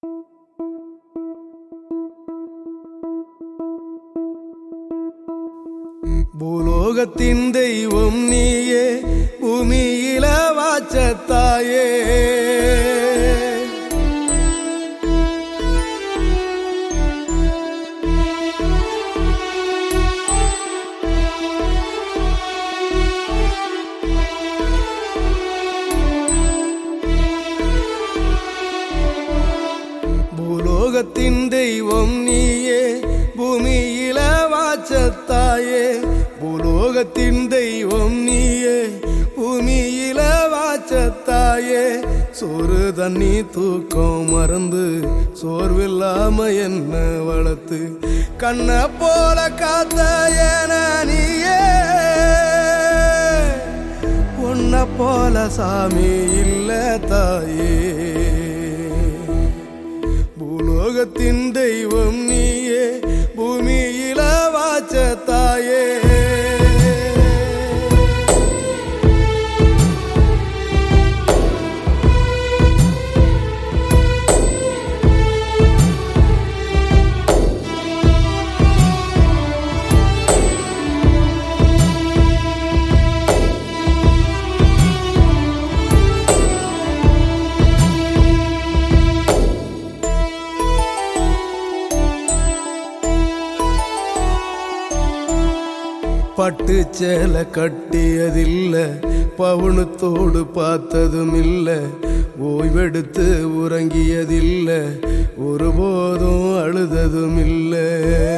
பூலோகத்தின் தெய்வம் நீயே பூமியில வாச்சத்தாயே பூலோகத்தின் தெய்வம் நீயே பூமியில வாச்சத்தாயே பூலோகத்தின் தெய்வம் நீயே பூமியில வாச்சத்தாயே சோறு தண்ணி தூக்கம் மறந்து சோர்வில்லாம என்ன வளர்த்து கண்ண போல காத்த என நீயே உன்ன போல சாமி இல்ல தாயே பூலோகத்தின் தெய்வம் நீயே பூமியில வாச்ச தாயே பட்டு சேலை கட்டியதில்ல பவுனத்தோடு பார்த்ததும் இல்ல ஓய்வெடுத்து உறங்கியதில்ல ஒருபோதும் அழுததும் இல்லை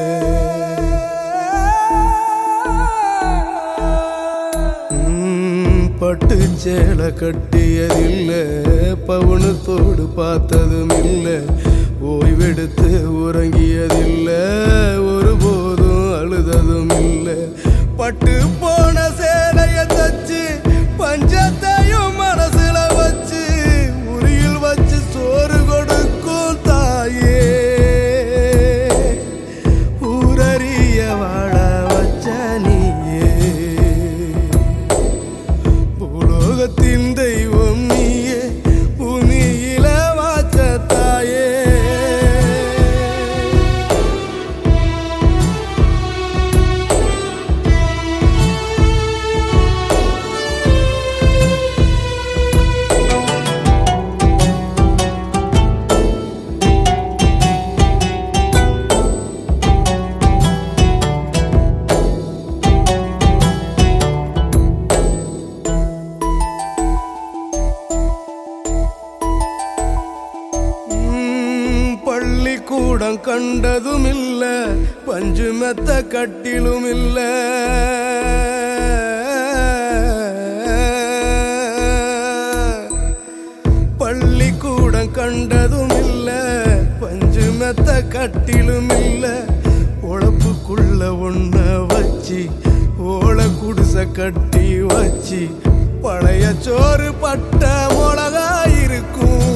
ம், பட்டு சேலை கட்டியதில்ல பவுனத்தோடு பார்த்ததும் இல்ல ஓய்வெடுத்து உறங்கியதில்ல ஒருபோதும் அழுததும் இல்ல பட்டு போன சேலைய தச்சு பஞ்சத்தையும் மனசுல வச்சு உரியில் வச்சு சோறு கொடுக்கும் தாயே ஊரறிய வாழ வச்ச நீயே பூலோகத்தின் தெய்வம் நீயே பூமியில வாச்ச தாயே ம், பள்ளிக்கூடம் கண்டதும் இல்ல பஞ்சு மெத்த கட்டிலும் இல்ல பள்ளிக்கூடம் கண்டதும் இல்ல பஞ்சு மெத்த கட்டிலும் இல்ல உழப்புக்குள்ள ஒண்ண வச்சு ஓல குடிசை கட்டி வச்சு பழைய சோறு பட்ட மிளகா இருக்கும்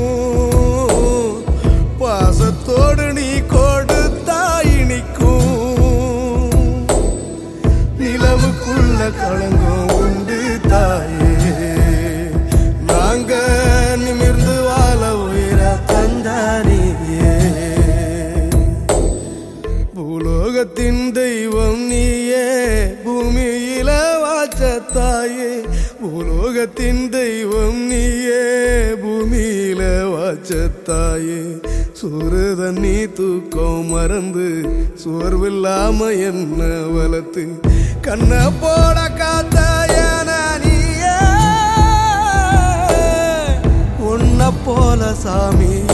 பாசத்தோடு நீ கொடுத்தா இனிக்கும் நிலவுக்குள்ள களங்கம் உண்டு தாயே நாங்க நிமிர்ந்து வாழ உயிர தந்தாரியே பூலோகத்தின் தெய்வம் நீயே பூமியில வாச்ச தாயே பூலோகத்தின் தெய்வம் நீயே பூமியில வாச்ச தாயே சோறு தண்ணி தூக்கம் மறந்து சோர்வில்லாம என்ன வளர்த்து கண்ண போட காத்த என நீயே உன்ன போல சாமி